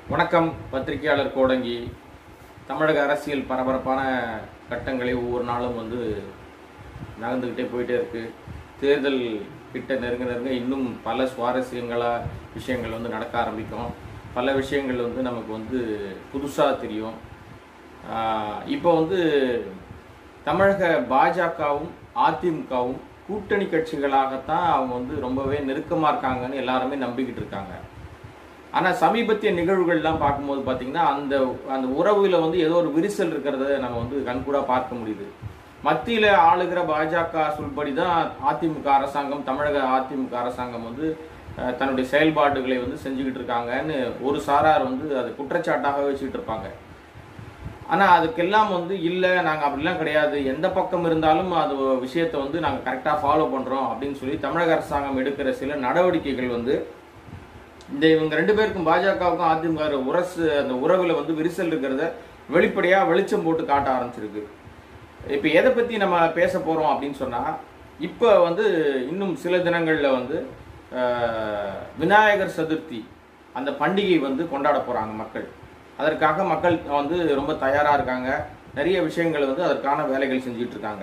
வணக்கம் பத்திரிகையாளர் கோடங்கி தமிழக அரசியல் பரபரப்பான கட்டங்களை ஒவ்வொரு நாளும் வந்து நகர்ந்துக்கிட்டே போயிட்டே இருக்கு தேர்தல் கிட்ட நெருங்க நெருங்க இன்னும் பல சுவாரஸ்யங்களா விஷயங்கள் வந்து நடக்க ஆரம்பிக்கும் பல விஷயங்கள் வந்து நமக்கு வந்து புதுசாக தெரியும் ஆஹ் இப்போ வந்து தமிழக பாஜகவும் அதிமுகவும் கூட்டணி கட்சிகளாகத்தான் அவங்க வந்து ரொம்பவே நெருக்கமாக இருக்காங்கன்னு எல்லாருமே நம்பிக்கிட்டு இருக்காங்க ஆனால் சமீபத்திய நிகழ்வுகள்லாம் பார்க்கும்போது பார்த்தீங்கன்னா அந்த அந்த உறவுல வந்து ஏதோ ஒரு விரிசல் இருக்கிறத நம்ம வந்து கண்கூடா பார்க்க முடியுது மத்தியில் ஆளுகிற பாஜக சொல்படி தான் அதிமுக அரசாங்கம் தமிழக அதிமுக அரசாங்கம் வந்து அஹ், தன்னுடைய செயல்பாடுகளை வந்து செஞ்சுக்கிட்டு இருக்காங்கன்னு ஒரு சாரார் வந்து அது குற்றச்சாட்டாக வச்சுக்கிட்டு இருப்பாங்க ஆனால் அதுக்கெல்லாம் வந்து இல்லை நாங்கள் அப்படிலாம் கிடையாது எந்த பக்கம் இருந்தாலும் அது விஷயத்தை வந்து நாங்கள் கரெக்டாக ஃபாலோ பண்ணுறோம் அப்படின்னு சொல்லி தமிழக அரசாங்கம் எடுக்கிற சில நடவடிக்கைகள் வந்து இந்த இவங்க ரெண்டு பேருக்கும் பாஜகவுக்கும் அதிமுக உரசு அந்த உறவுல வந்து விரிசல் இருக்கிறத வெளிப்படையாக வெளிச்சம் போட்டு காட்ட ஆரம்பிச்சிருக்கு இப்போ எதை பற்றி நம்ம பேச போகிறோம் அப்படின்னு சொன்னால் இப்போ வந்து இன்னும் சில தினங்களில் வந்து அஹ், விநாயகர் சதுர்த்தி அந்த பண்டிகை வந்து கொண்டாட போகிறாங்க மக்கள் அதற்காக மக்கள் வந்து ரொம்ப தயாராக இருக்காங்க நிறைய விஷயங்கள் வந்து அதற்கான வேலைகள் செஞ்சுட்டு இருக்காங்க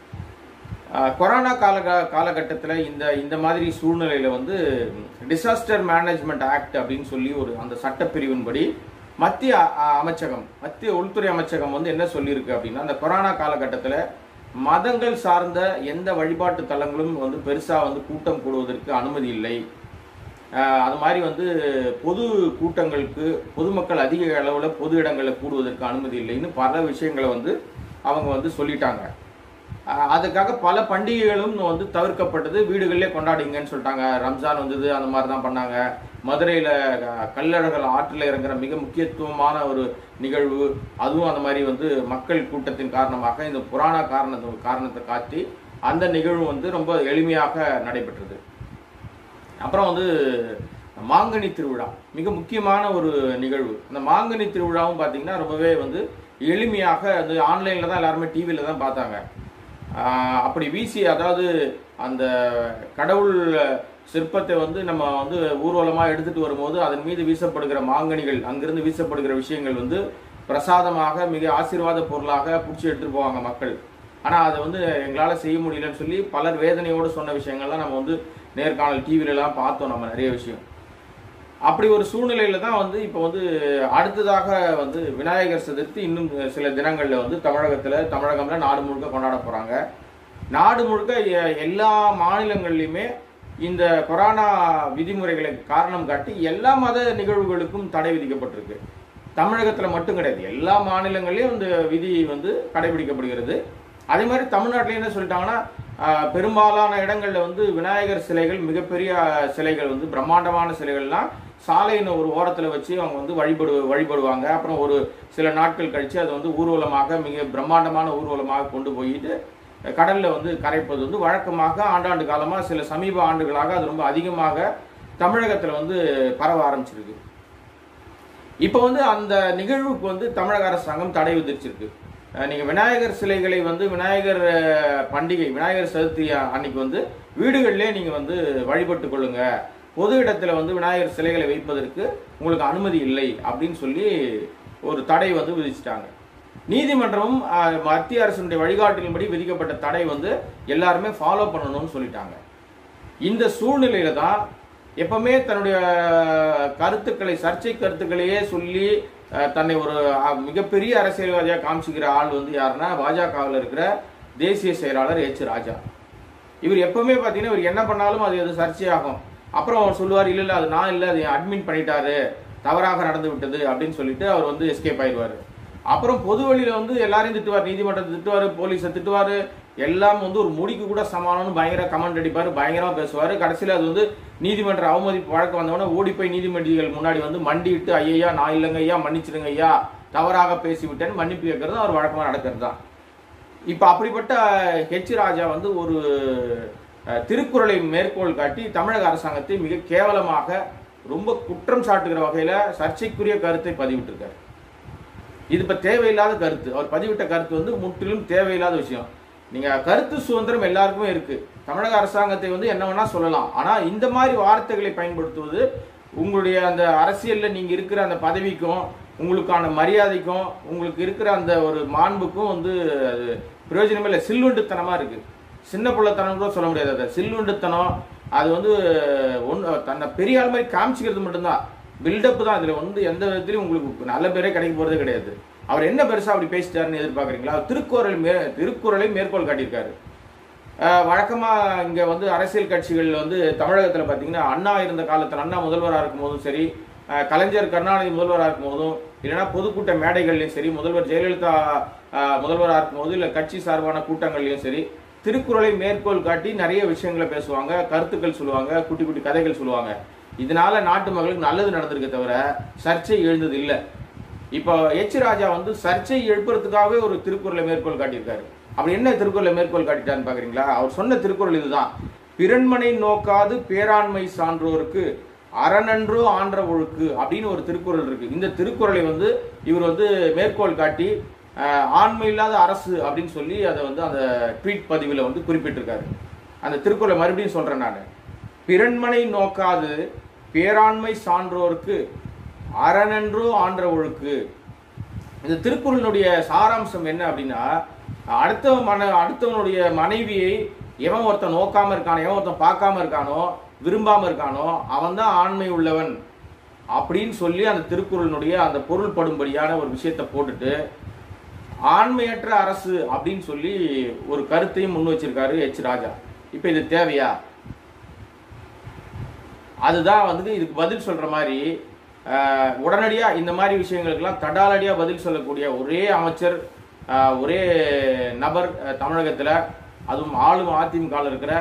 ஆஹ் கொரோனா கால காலகட்டத்தில் இந்த இந்த மாதிரி சூழ்நிலையில் வந்து டிசாஸ்டர் மேனேஜ்மெண்ட் ஆக்ட் அப்படின்னு சொல்லி ஒரு அந்த சட்டப்பிரிவின்படி மத்திய அ- அ- அமைச்சகம் மத்திய உள்துறை அமைச்சகம் வந்து என்ன சொல்லியிருக்கு அப்படின்னா அந்த கொரோனா காலகட்டத்தில் மதங்கள் சார்ந்த எந்த வழிபாட்டு தலங்களும் வந்து பெருசாக வந்து கூட்டம் கூடுவதற்கு அனுமதி இல்லை ஆஹ் அது மாதிரி வந்து பொது கூட்டங்களுக்கு பொதுமக்கள் அதிக அளவில் பொது இடங்களில் கூடுவதற்கு அனுமதி இல்லைன்னு பல விஷயங்களை வந்து அவங்க வந்து சொல்லிட்டாங்க ஆஹ் அதுக்காக பல பண்டிகைகளும் வந்து தவிர்க்கப்பட்டது வீடுகளிலே கொண்டாடிங்கன்னு சொல்லிட்டாங்க ரம்ஜான் வந்தது அந்த மாதிரி தான் பண்ணாங்க மதுரையில் கல்லழகர் ஆற்றில் இறங்குற மிக முக்கியத்துவமான ஒரு நிகழ்வு அதுவும் அந்த மாதிரி வந்து மக்கள் கூட்டத்தின் காரணமாக இந்த புராண காரணத்தை காரணத்தை காட்டி அந்த நிகழ்வு வந்து ரொம்ப எளிமையாக நடைபெற்றது அப்புறம் வந்து மாங்கனி திருவிழா மிக முக்கியமான ஒரு நிகழ்வு அந்த மாங்கனி திருவிழாவும் பார்த்தீங்கன்னா ரொம்பவே வந்து எளிமையாக அது ஆன்லைனில் தான் எல்லாருமே டிவியில் தான் பார்த்தாங்க ஆஹ் அப்படி வீசி அதாவது அந்த கடவுள் சிற்பத்தை வந்து நம்ம வந்து ஊர்வலமாக எடுத்துட்டு வரும்போது அதன் மீது வீசப்படுகிற மாங்கனிகள் அங்கிருந்து வீசப்படுகிற விஷயங்கள் வந்து பிரசாதமாக மிக ஆசீர்வாத பொருளாக பிடிச்சி எடுத்துட்டு போவாங்க மக்கள் ஆனால் அதை வந்து எங்களால் செய்ய முடியலன்னு சொல்லி பலர் வேதனையோடு சொன்ன விஷயங்கள்லாம் நம்ம வந்து நேர்காணல் டிவிலலாம் பார்த்தோம் நம்ம நிறைய விஷயம் அப்படி ஒரு சூழ்நிலையில தான் வந்து இப்போ வந்து அடுத்ததாக வந்து விநாயகர் சதுர்த்தி இன்னும் சில தினங்கள்ல வந்து தமிழகத்துல தமிழகம்ல நாடு முழுக்க கொண்டாட போறாங்க நாடு முழுக்க எ- எல்லா மாநிலங்கள்லையுமே இந்த கொரோனா விதிமுறைகளை காரணம் காட்டி எல்லா மத நிகழ்வுகளுக்கும் தடை விதிக்கப்பட்டிருக்கு தமிழகத்துல மட்டும் கிடையாது எல்லா மாநிலங்களையும் இந்த விதி வந்து கடைபிடிக்கப்படுகிறது அதே மாதிரி தமிழ்நாட்டில் என்ன சொல்லிட்டாங்கன்னா ஆஹ், பெரும்பாலான இடங்கள்ல வந்து விநாயகர் சிலைகள் மிகப்பெரிய ஆஹ், சிலைகள் வந்து பிரம்மாண்டமான சிலைகள்லாம் சாலையின் ஒரு ஓரத்துல வச்சு அவங்க வந்து வழிபடு வழிபடுவாங்க அப்புறம் ஒரு சில நாட்கள் கழிச்சு அதை வந்து ஊர்வலமாக மிக பிரம்மாண்டமான ஊர்வலமாக கொண்டு போயிட்டு கடல்ல வந்து கரைப்பது வந்து வழக்கமாக ஆண்டாண்டு காலமா சில சமீப ஆண்டுகளாக அது ரொம்ப அதிகமாக தமிழகத்துல வந்து பரவ ஆரம்பிச்சிருக்கு இப்போ வந்து அந்த நிகழ்வுக்கு வந்து தமிழக அரசாங்கம் தடை விதிச்சிருக்கு அஹ் நீங்க விநாயகர் சிலைகளை வந்து விநாயகர் அஹ், பண்டிகை விநாயகர் சதுர்த்தி அன்னைக்கு வந்து வீடுகளிலே நீங்க வந்து வழிபட்டு கொள்ளுங்க பொது இடத்துல வந்து விநாயகர் சிலைகளை வைப்பதற்கு உங்களுக்கு அனுமதி இல்லை அப்படின்னு சொல்லி ஒரு தடை வந்து விதிச்சிட்டாங்க நீதிமன்றமும் அஹ், மத்திய அரசினுடைய வழிகாட்டின்படி விதிக்கப்பட்ட தடை வந்து எல்லாருமே ஃபாலோ பண்ணணும்னு சொல்லிட்டாங்க இந்த சூழ்நிலையில தான் எப்பவுமே தன்னுடைய கருத்துக்களை சர்ச்சை கருத்துக்களையே சொல்லி அஹ், தன்னை ஒரு அஹ், மிகப்பெரிய அரசியல்வாதியா காமிச்சுக்கிற ஆள் வந்து யாருன்னா பாஜகவில் இருக்கிற தேசிய செயலாளர் எச் ராஜா இவர் எப்பவுமே பார்த்தீங்கன்னா இவர் என்ன பண்ணாலும் அது எது சர்ச்சையாகும் அப்புறம் அவர் சொல்லுவார் இல்லை இல்லை அது நான் இல்லை அது அட்மின் பண்ணிட்டாரு தவறாக நடந்து விட்டது அப்படின்னு சொல்லிட்டு அவர் வந்து எஸ்கேப் ஆயிடுவார் அப்புறம் பொது வழியில வந்து எல்லாரையும் திட்டுவார் நீதிமன்றத்தை திட்டுவார் போலீஸை திட்டுவார் எல்லாம் வந்து ஒரு முடிக்கு கூட சமானம்னு பயங்கர கமெண்ட் அடிப்பார் பயங்கரமா பேசுவார் கடைசியில் அது வந்து நீதிமன்ற அவமதிப்பு வழக்கு வந்தவொடனே ஓடி போய் நீதிமன்றங்கள் முன்னாடி வந்து மண்டிட்டு ஐயா நான் இல்லைங்க ஐயா மன்னிச்சிடுங்க ஐயா தவறாக பேசிவிட்டேன்னு மன்னிப்பு கேட்கறது அவர் வழக்கமாக நடக்கிறது தான் இப்போ அப்படிப்பட்ட ஹெச் ராஜா வந்து ஒரு அஹ், திருக்குறளை மேற்கோள் காட்டி தமிழக அரசாங்கத்தை மிக கேவலமாக ரொம்ப குற்றம் சாட்டுகிற வகையில சர்ச்சைக்குரிய கருத்தை பதிவிட்டிருக்காரு இது இப்ப தேவையில்லாத கருத்து அவர் பதிவிட்ட கருத்து வந்து முற்றிலும் தேவையில்லாத விஷயம் நீங்க கருத்து சுதந்திரம் எல்லாருக்குமே இருக்கு தமிழக அரசாங்கத்தை வந்து என்ன வேணா சொல்லலாம் ஆனா இந்த மாதிரி வார்த்தைகளை பயன்படுத்துவது உங்களுடைய அந்த அரசியல்ல நீங்க இருக்கிற அந்த பதவிக்கும் உங்களுக்கான மரியாதைக்கும் உங்களுக்கு இருக்கிற அந்த ஒரு மாண்புக்கும் வந்து அது பிரயோஜனமே இல்லை சில்லுண்டுத்தனமா இருக்கு சின்ன பிள்ளைத்தனம் கூட சொல்ல முடியாது அதை சில்லுண்டுத்தனம் அது வந்து ஒன்று தன்னை பெரிய ஆள் மாதிரி காமிச்சிக்கிறது மட்டும்தான் பில்டப் தான் இதுல வந்து எந்த விதத்திலையும் உங்களுக்கு நல்ல பேரே கிடைக்க போறதே கிடையாது அவர் என்ன பெருசா அப்படி பேசிட்டாருன்னு எதிர்பார்க்குறீங்களா அவர் திருக்குறள் மே திருக்குறளை மேற்கோள் காட்டியிருக்காரு அஹ் வழக்கமா இங்க வந்து அரசியல் கட்சிகள் வந்து தமிழகத்துல பாத்தீங்கன்னா அண்ணா இருந்த காலத்துல அண்ணா முதல்வராக இருக்கும் போதும் சரி அஹ் கலைஞர் கருணாநிதி முதல்வராக இருக்கும் போதும் இல்லைன்னா பொதுக்கூட்ட மேடைகள்லையும் சரி முதல்வர் ஜெயலலிதா அஹ், முதல்வராக இருக்கும் போது இல்ல கட்சி சார்பான கூட்டங்கள்லையும் சரி திருக்குறளை மேற்கோள் காட்டி நிறைய விஷயங்களை பேசுவாங்க கருத்துக்கள் சொல்லுவாங்க குட்டி குட்டி கதைகள் சொல்லுவாங்க இதனால நாட்டு மக்களுக்கு நல்லது நடந்திருக்க தவிர சர்ச்சை எழுந்தது இல்லை இப்போ எச் ராஜா வந்து சர்ச்சை எழுப்புறதுக்காகவே ஒரு திருக்குறளை மேற்கோள் காட்டியிருக்காரு அப்படி என்ன திருக்குறளை மேற்கோள் காட்டிட்டான்னு பாக்குறீங்களா அவர் சொன்ன திருக்குறள் இதுதான் பிறன்மனை நோக்காது பேராண்மை சான்றோருக்கு அறநன்றோ ஆன்ற ஒழுக்கு அப்படின்னு ஒரு திருக்குறள் இருக்கு இந்த திருக்குறளை வந்து இவர் வந்து மேற்கோள் காட்டி ஆஹ், ஆண்மை இல்லாத அரசு அப்படின்னு சொல்லி அதை வந்து அந்த ட்வீட் பதிவில் வந்து குறிப்பிட்டிருக்காரு அந்த திருக்குறளை மறுபடியும் சொல்றேன் நான் பிறன்மனை நோக்காது பேராண்மை சான்றோருக்கு அறநன்றோ ஆன்ற ஒழுக்கு இந்த திருக்குறளினுடைய சாராம்சம் என்ன அப்படின்னா அடுத்த மன அடுத்தவனுடைய மனைவியை எவன் ஒருத்தன் நோக்காம இருக்கானோ எவன் ஒருத்தன் பார்க்காம இருக்கானோ விரும்பாம இருக்கானோ அவன் தான் ஆண்மை உள்ளவன் அப்படின்னு சொல்லி அந்த திருக்குறளினுடைய அந்த பொருள் படும்படியான ஒரு விஷயத்தை போட்டுட்டு ஆண்மையற்ற அரசு அப்படின்னு சொல்லி ஒரு கருத்தையும் முன் வச்சிருக்காரு எச் ராஜா இப்போ இது தேவையா அதுதான் வந்து இதுக்கு பதில் சொல்ற மாதிரி அஹ், உடனடியா இந்த மாதிரி விஷயங்களுக்கெல்லாம் தடாலடியா பதில் சொல்லக்கூடிய ஒரே அமைச்சர் அஹ், ஒரே நபர் அஹ், தமிழகத்துல அதுவும் ஆளும் அதிமுக இருக்கிற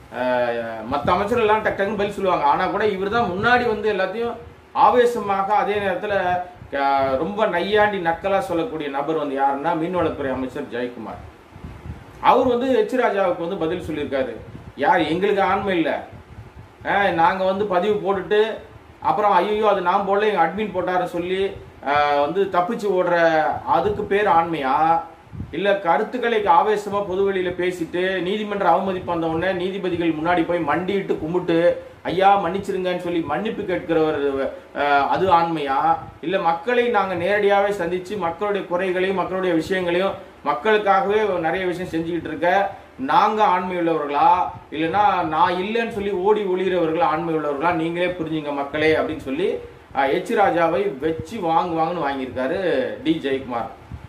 மற்ற அமைச்சர்கள் எல்லாம் டக்கு டக்குன்னு பதில் சொல்லுவாங்க ஆனா கூட இவர் தான் முன்னாடி வந்து எல்லாத்தையும் ஆவேசமாக அதே நேரத்துல அஹ், ரொம்ப நையாண்டி நக்கலா சொல்லக்கூடிய நபர் வந்து யாருன்னா மீன்வளத்துறை அமைச்சர் ஜெயக்குமார் அவர் வந்து எச் ராஜாவுக்கு வந்து பதில் சொல்லியிருக்காரு யார் எங்களுக்கு ஆண்மை இல்லை நாங்கள் வந்து பதிவு போட்டுட்டு அப்புறம் ஐயோ அது நான் போடல எங்கள் அட்மின் போட்டாருன்னு சொல்லி ஆஹ், வந்து தப்பிச்சு ஓடுற அதுக்கு பேர் ஆண்மையா இல்லை கருத்துக்களை ஆவேசமாக பொதுவெளியில் பேசிட்டு நீதிமன்ற அவமதிப்பு வந்த உடனே நீதிபதிகள் முன்னாடி போய் மண்டிட்டு கும்பிட்டு ஐயா மன்னிச்சிருங்கன்னு சொல்லி மன்னிப்பு கேட்கிறவர் ஆஹ், அது ஆண்மையா இல்லை மக்களை நாங்கள் நேரடியாகவே சந்திச்சு மக்களுடைய குறைகளையும் மக்களுடைய விஷயங்களையும் மக்களுக்காகவே நிறைய விஷயம் செஞ்சுக்கிட்டு இருக்க நாங்க ஆண்மை உள்ளவர்களா இல்லைன்னா நான் இல்லைன்னு சொல்லி ஓடி ஒளிகிறவர்கள் ஆண்மை உள்ளவர்களா நீங்களே புரிஞ்சுங்க மக்களே அப்படின்னு சொல்லி அஹ், எச் ராஜாவை வச்சு வாங்கு வாங்குன்னு வாங்கியிருக்காரு டி ஜெயக்குமார்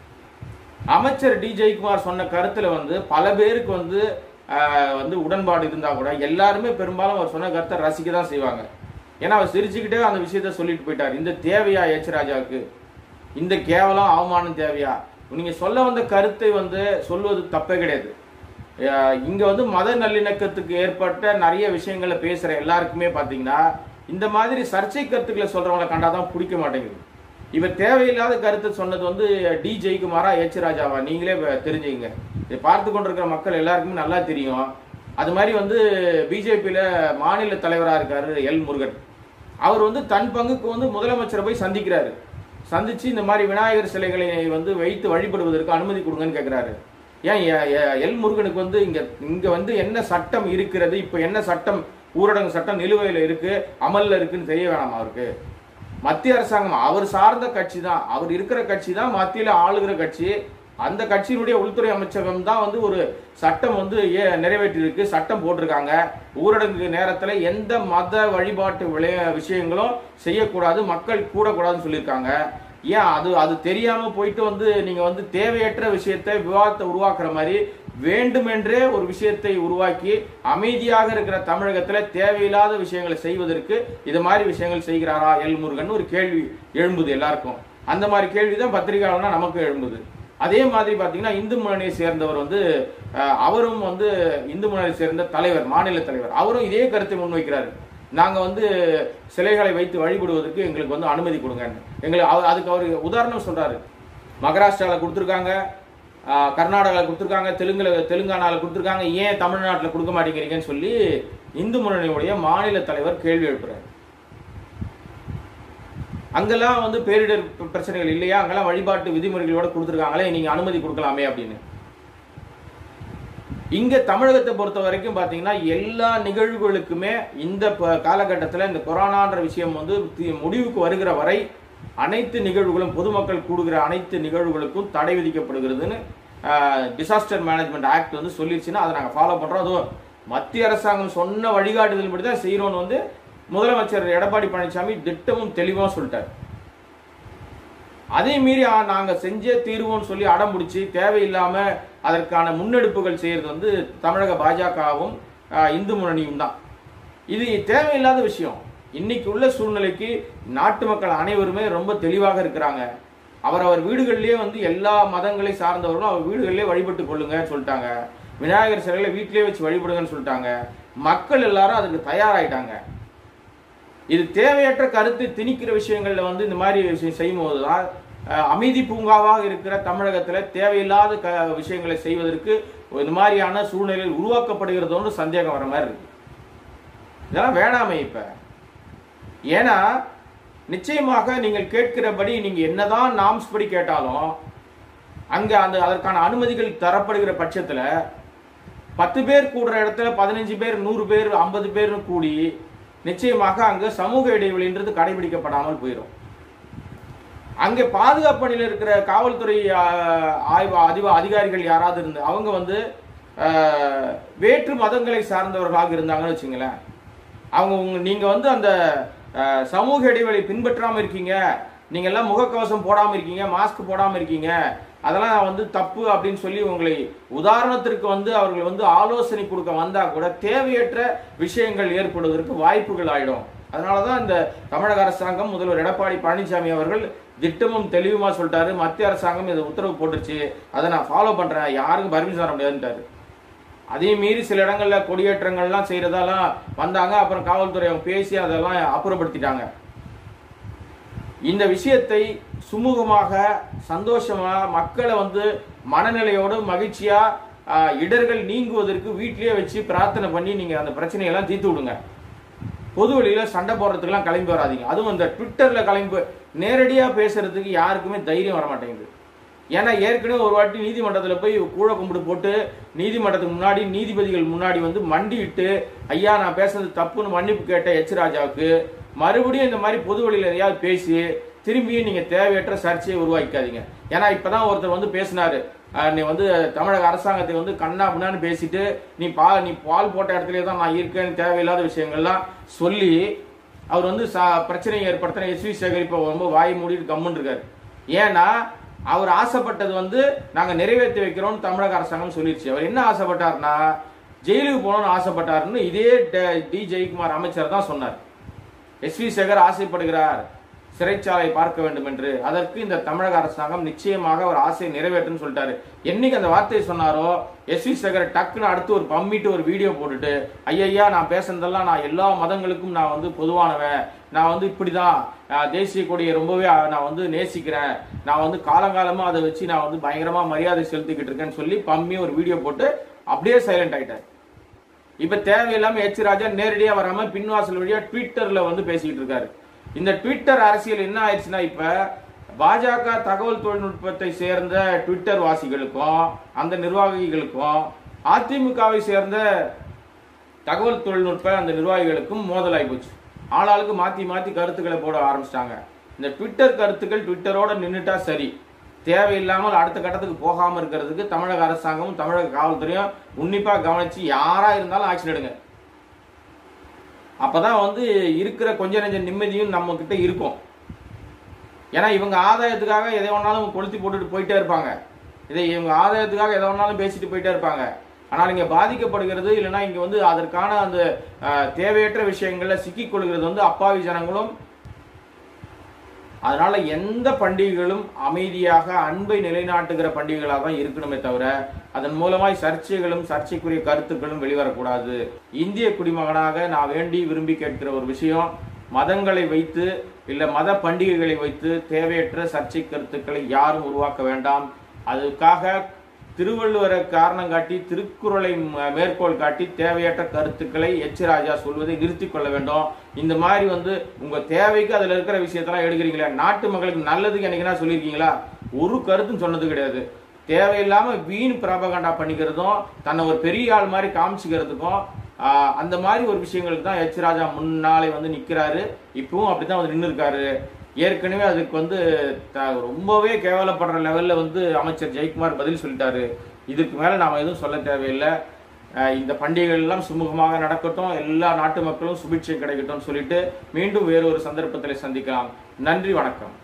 அமைச்சர் டி ஜெயக்குமார் சொன்ன கருத்துல வந்து பல பேருக்கு வந்து அஹ், வந்து உடன்பாடு இருந்தா கூட எல்லாருமே பெரும்பாலும் அவர் சொன்ன கருத்தை ரசிக்க தான் செய்வாங்க ஏன்னா அவர் சிரிச்சுக்கிட்டே அந்த விஷயத்த சொல்லிட்டு போயிட்டார் இந்த தேவையா எச் ராஜாவுக்கு இந்த கேவலம் அவமானம் தேவையா நீங்க சொல்ல வந்த கருத்தை வந்து சொல்வது தப்பே கிடையாது அஹ் இங்க வந்து மத நல்லிணக்கத்துக்கு ஏற்பட்ட நிறைய விஷயங்களை பேசுற எல்லாருக்குமே பாத்தீங்கன்னா இந்த மாதிரி சர்ச்சை கருத்துக்களை சொல்றவங்களை கண்டாதான் பிடிக்க மாட்டேங்குது இவர் தேவையில்லாத கருத்தை சொன்னது வந்து டி ஜெயக்குமாரா எச் ராஜாவா நீங்களே வ- தெரிஞ்சுக்கங்க இதை பார்த்து கொண்டிருக்கிற மக்கள் எல்லாருக்குமே நல்லா தெரியும் அது மாதிரி வந்து பிஜேபியில மாநில தலைவரா இருக்காரு எல் முருகன் அவர் வந்து தன் பங்குக்கு வந்து முதலமைச்சரை போய் சந்திக்கிறாரு சந்திச்சு இந்த மாதிரி விநாயகர் சிலைகளை வந்து வைத்து வழிபடுவதற்கு அனுமதி கொடுங்கன்னு கேட்கிறாரு ஏன் எ- எ- எல் முருகனுக்கு வந்து இங்க இங்க வந்து என்ன சட்டம் இருக்கிறது இப்ப என்ன சட்டம் ஊரடங்கு சட்டம் நிலுவையில இருக்கு அமல்ல இருக்குன்னு தெரிய வேணாமா அவருக்கு மத்திய அரசாங்கம் அவர் சார்ந்த கட்சி தான் அவர் இருக்கிற கட்சி தான் மத்தியில ஆளுகிற கட்சி அந்த கட்சியினுடைய உள்துறை அமைச்சகம் தான் வந்து ஒரு சட்டம் வந்து ஏ- நிறைவேற்றியிருக்கு சட்டம் போட்டிருக்காங்க ஊரடங்கு நேரத்துல எந்த மத வழிபாட்டு விளைய விஷயங்களும் செய்யக்கூடாது மக்கள் கூடக்கூடாதுன்னு சொல்லியிருக்காங்க ஏன் அது அது தெரியாம போயிட்டு வந்து நீங்க வந்து தேவையற்ற விஷயத்தை விவாதத்தை உருவாக்குற மாதிரி வேண்டுமென்றே ஒரு விஷயத்தை உருவாக்கி அமைதியாக இருக்கிற தமிழகத்துல தேவையில்லாத விஷயங்களை செய்வதற்கு இது மாதிரி விஷயங்கள் செய்கிறாரா எல் முருகன் ஒரு கேள்வி எழும்புது எல்லாருக்கும் அந்த மாதிரி கேள்வி தான் பத்திரிகையாளர்னா நமக்கு எழும்புது அதே மாதிரி பாத்தீங்கன்னா இந்து முன்னணியை சேர்ந்தவர் வந்து அஹ், அவரும் வந்து இந்து முன்னணியை சேர்ந்த தலைவர் மாநில தலைவர் அவரும் இதே கருத்தை முன்வைக்கிறாரு நாங்க வந்து சிலைகளை வைத்து வழிபடுவதற்கு எங்களுக்கு வந்து அனுமதி கொடுங்கன்னு எங்களுக்கு அவர் அதுக்கு அவர் உதாரணம் சொல்றாரு மகாராஷ்டிரால கொடுத்துருக்காங்க ஆஹ், கர்நாடகாவில் கொடுத்துருக்காங்க தெலுங்குல தெலுங்கானாவில் கொடுத்துருக்காங்க ஏன் தமிழ்நாட்டில் கொடுக்க மாட்டேங்கிறீங்கன்னு சொல்லி இந்து முன்னணியுடைய மாநில தலைவர் கேள்வி எழுப்புறாரு அங்கெல்லாம் வந்து பேரிடர் ப- பிரச்சனைகள் இல்லையா அங்கெல்லாம் வழிபாட்டு விதிமுறைகளோட கொடுத்துருக்காங்களே நீங்க அனுமதி கொடுக்கலாமே அப்படின்னு இங்க தமிழகத்தை பொறுத்த வரைக்கும் பாத்தீங்கன்னா எல்லா நிகழ்வுகளுக்குமே இந்த ப- காலகட்டத்துல இந்த கொரோனான்ற விஷயம் வந்து தி- முடிவுக்கு வருகிற வரை அனைத்து நிகழ்வுகளும் பொதுமக்கள் கூடுகிற அனைத்து நிகழ்வுகளுக்கும் தடை விதிக்கப்படுகிறதுன்னு டிசாஸ்டர் மேனேஜ்மெண்ட் ஆக்ட் வந்து சொல்லிருச்சுன்னா அதை நாங்கள் ஃபாலோ பண்றோம் அதுவும் மத்திய அரசாங்கம் சொன்ன வழிகாட்டுதல் படி தான் செய்யணும்னு வந்து முதலமைச்சர் எடப்பாடி பழனிசாமி திட்டமும் தெளிவாக சொல்லிட்டார் அதே மீறி ஆ, நாங்க செஞ்சே தீர்வோம்னு சொல்லி அடம் பிடிச்சி தேவையில்லாம அதற்கான முன்னெடுப்புகள் செய்யறது வந்து தமிழக பாஜகவும் ஆ, இந்து முன்னணியும் தான் இது தேவையில்லாத விஷயம் இன்னைக்கு உள்ள சூழ்நிலைக்கு நாட்டு மக்கள் அனைவருமே ரொம்ப தெளிவாக இருக்கிறாங்க அவரவர் வீடுகளிலேயே வந்து எல்லா மதங்களை சார்ந்தவர்களும் அவர் வீடுகளிலே வழிபட்டு கொள்ளுங்க சொல்லிட்டாங்க விநாயகர் சிலைகளை வீட்டிலேயே வச்சு வழிபடுங்கன்னு சொல்லிட்டாங்க மக்கள் எல்லாரும் அதுக்கு தயாராயிட்டாங்க இது தேவையற்ற கருத்து திணிக்கிற விஷயங்கள்ல வந்து இந்த மாதிரி விஷயம் செய்யும்போது தான் அஹ், அமைதி பூங்காவாக இருக்கிற தமிழகத்துல தேவையில்லாத க விஷயங்களை செய்வதற்கு இந்த மாதிரியான சூழ்நிலைகள் உருவாக்கப்படுகிறதோன்னு சந்தேகம் வர மாதிரி இருக்கு இதெல்லாம் வேணாமே இப்ப ஏன்னா நிச்சயமாக நீங்கள் கேட்கிறபடி நீங்க என்னதான் நாம்ஸ் படி கேட்டாலும் அங்க அந்த அதற்கான அனுமதிகள் தரப்படுகிற பட்சத்துல பத்து பேர் கூடுற இடத்துல பதினஞ்சு பேர் நூறு பேர் ஐம்பது பேர்னு கூடி நிச்சயமாக அங்க சமூக இடைவெளின்றது கடைபிடிக்கப்படாமல் போயிடும் அங்க பாதுகாப்பு பணியில் இருக்கிற காவல்துறை ஆஹ், ஆய்வு அதிவ அதிகாரிகள் யாராவது இருந்து அவங்க வந்து ஆஹ், வேற்று மதங்களை சார்ந்தவர்களாக இருந்தாங்கன்னு வச்சுங்களேன் அவங்க உங்க நீங்க வந்து அந்த ஆஹ், சமூக இடைவெளி பின்பற்றாம இருக்கீங்க நீங்க எல்லாம் முகக்கவசம் போடாம இருக்கீங்க மாஸ்க் போடாம இருக்கீங்க அதெல்லாம் வந்து தப்பு அப்படின்னு சொல்லி உங்களை உதாரணத்திற்கு வந்து அவர்கள் வந்து ஆலோசனை கொடுக்க வந்தா கூட தேவையற்ற விஷயங்கள் ஏற்படுவதற்கு வாய்ப்புகள் ஆயிடும் அதனாலதான் இந்த தமிழக அரசாங்கம் முதல்வர் எடப்பாடி பழனிசாமி அவர்கள் திட்டமும் தெளிவுமா சொல்லிட்டாரு மத்திய அரசாங்கம் இதை உத்தரவு போட்டுருச்சு அதை நான் ஃபாலோ பண்றேன் யாருக்கும் பர்மிஷன் தர முடியாதுன்ட்டாரு அதையும் மீறி சில இடங்கள்ல கொடியேற்றங்கள்லாம் செய்யறதெல்லாம் வந்தாங்க அப்புறம் காவல்துறை அவங்க பேசி அதெல்லாம் அப்புறப்படுத்திட்டாங்க இந்த விஷயத்தை சுமூகமாக சந்தோஷமா மக்களை வந்து மனநிலையோடு மகிழ்ச்சியா ஆஹ், இடர்கள் நீங்குவதற்கு வீட்டிலேயே வச்சு பிரார்த்தனை பண்ணி நீங்க அந்த பிரச்சனையெல்லாம் தீர்த்து விடுங்க பொது வெளியில சண்டை போடுறதுக்கெல்லாம் கிளம்பி வராதீங்க அதுவும் இந்த ட்விட்டர்ல கிளம்பி நேரடியா பேசுறதுக்கு யாருக்குமே தைரியம் வர மாட்டேங்குது ஏன்னா ஏற்கனவே ஒரு வாட்டி நீதிமன்றத்தில் போய் கூழ கும்பிடு போட்டு நீதிமன்றத்துக்கு முன்னாடி நீதிபதிகள் முன்னாடி வந்து மண்டியிட்டு ஐயா நான் பேசுறது தப்புன்னு மன்னிப்பு கேட்ட எச் ராஜாவுக்கு மறுபடியும் இந்த மாதிரி பொது வழியில் எதையாவது பேசி திரும்பியும் நீங்க தேவையற்ற சர்ச்சையை உருவாக்கிக்காதீங்க ஏன்னா இப்பதான் ஒருத்தர் வந்து பேசினாரு அஹ், நீ வந்து தமிழக அரசாங்கத்தை வந்து கண்ணா பின்னான்னு பேசிட்டு நீ பா நீ பால் போட்ட இடத்துலயே தான் நான் இருக்கேன்னு தேவையில்லாத விஷயங்கள்லாம் சொல்லி அவர் வந்து ச- பிரச்சனையை ஏற்படுத்தின எஸ் வி சேகர் இப்போ ரொம்ப வாய் மூடிட்டு கம்முன்னு இருக்காரு ஏன்னா அவர் ஆசைப்பட்டது வந்து நாங்க நிறைவேற்றி வைக்கிறோம்னு தமிழக அரசாங்கம் சொல்லிடுச்சு அவர் என்ன ஆசைப்பட்டார்னா ஜெயிலுக்கு போகணும்னு ஆசைப்பட்டாருன்னு இதே ட- டி ஜெயக்குமார் அமைச்சர் தான் சொன்னார் எஸ் வி சேகர் ஆசைப்படுகிறார் சிறைச்சாலை பார்க்க வேண்டும் என்று அதற்கு இந்த தமிழக அரசாங்கம் நிச்சயமாக அவர் ஆசையை நிறைவேற்றுன்னு சொல்லிட்டாரு என்னைக்கு அந்த வார்த்தையை சொன்னாரோ எஸ் வி சேகர் டக்குன்னு அடுத்து ஒரு பம்மிட்டு ஒரு வீடியோ போட்டுட்டு ஐயா நான் பேசுனதெல்லாம் நான் எல்லா மதங்களுக்கும் நான் வந்து பொதுவானவன் நான் வந்து இப்படிதான் நான் தேசிய கொடியை ரொம்பவே அஹ், நான் வந்து நேசிக்கிறேன் நான் வந்து காலங்காலமா அதை வச்சு நான் வந்து பயங்கரமா மரியாதை செலுத்திக்கிட்டு இருக்கேன்னு சொல்லி பம்மி ஒரு வீடியோ போட்டு அப்படியே சைலண்ட் ஆயிட்டார் இப்ப தேவையில்லாம எச் ராஜா நேரடியா வராம பின்வாசல் வழியா ட்விட்டர்ல வந்து பேசிக்கிட்டு இருக்காரு இந்த ட்விட்டர் அரசியல் என்ன ஆயிடுச்சுன்னா இப்ப பாஜக தகவல் தொழில்நுட்பத்தை சேர்ந்த ட்விட்டர் வாசிகளுக்கும் அந்த நிர்வாகிகளுக்கும் அதிமுகவை சேர்ந்த தகவல் தொழில்நுட்ப அந்த நிர்வாகிகளுக்கும் மோதலாகி போச்சு ஆளாளுக்கு மாத்தி மாத்தி கருத்துக்களை போட ஆரம்பிச்சிட்டாங்க இந்த ட்விட்டர் கருத்துக்கள் ட்விட்டரோட நின்னுட்டா சரி தேவையில்லாமல் அடுத்த கட்டத்துக்கு போகாம இருக்கிறதுக்கு தமிழக அரசாங்கமும் தமிழக காவல்துறையும் உன்னிப்பா கவனிச்சு யாரா இருந்தாலும் ஆக்ஷன் எடுங்க அப்பதான் வந்து இருக்கிற கொஞ்ச நெஞ்ச நிம்மதியும் நம்ம கிட்ட இருக்கும் ஏன்னா இவங்க ஆதாயத்துக்காக எதை வேணாலும் கொளுத்தி போட்டுட்டு போயிட்டே இருப்பாங்க இதை இவங்க ஆதாயத்துக்காக எதை வேணாலும் பேசிட்டு போயிட்டே இருப்பாங்க ஆனால் இங்க பாதிக்கப்படுகிறது இல்லைன்னா இங்க வந்து அதற்கான அந்த அஹ், தேவையற்ற விஷயங்கள்ல சிக்கிக் கொள்கிறது வந்து அப்பாவி ஜனங்களும் அதனால எந்த பண்டிகைகளும் அமைதியாக அன்பை நிலைநாட்டுகிற பண்டிகைகளாக தான் இருக்கணுமே தவிர அதன் மூலமாய் சர்ச்சைகளும் சர்ச்சைக்குரிய கருத்துக்களும் வெளிவரக்கூடாது இந்திய குடிமகனாக நான் வேண்டி விரும்பி கேட்கிற ஒரு விஷயம் மதங்களை வைத்து இல்ல மத பண்டிகைகளை வைத்து தேவையற்ற சர்ச்சை கருத்துக்களை யாரும் உருவாக்க வேண்டாம் அதுக்காக திருவள்ளுவரை காரணம் காட்டி திருக்குறளை ம- மேற்கோள் காட்டி தேவையற்ற கருத்துக்களை எச் ராஜா சொல்வதை நிறுத்திக் கொள்ள வேண்டும் இந்த மாதிரி வந்து உங்க தேவைக்கு அதுல இருக்கிற விஷயத்தெல்லாம் எடுக்கிறீங்களா நாட்டு மக்களுக்கு நல்லதுக்கு என்னைக்குன்னா சொல்லியிருக்கீங்களா ஒரு கருத்தும் சொன்னது கிடையாது தேவையில்லாம வீண் பிரபகண்டா பண்ணிக்கிறதும் தன்னை ஒரு பெரிய ஆள் மாதிரி காமிச்சிக்கிறதுக்கும் ஆஹ், அந்த மாதிரி ஒரு விஷயங்களுக்கு தான் எச் ராஜா முன்னாலே வந்து நிக்கிறாரு இப்பவும் அப்படிதான் வந்து நின்று இருக்காரு ஏற்கனவே அதுக்கு வந்து த- ரொம்பவே கேவலப்படுற லெவல்ல வந்து அமைச்சர் ஜெயக்குமார் பதில் சொல்லிட்டாரு இதுக்கு மேல நாம எதுவும் சொல்ல தேவையில்லை அஹ் இந்த பண்டிகைகள் எல்லாம் சுமூகமாக நடக்கட்டும் எல்லா நாட்டு மக்களும் சுபிட்சை கிடைக்கட்டும் சொல்லிட்டு மீண்டும் வேறொரு சந்தர்ப்பத்தில் சந்திக்கலாம் நன்றி வணக்கம்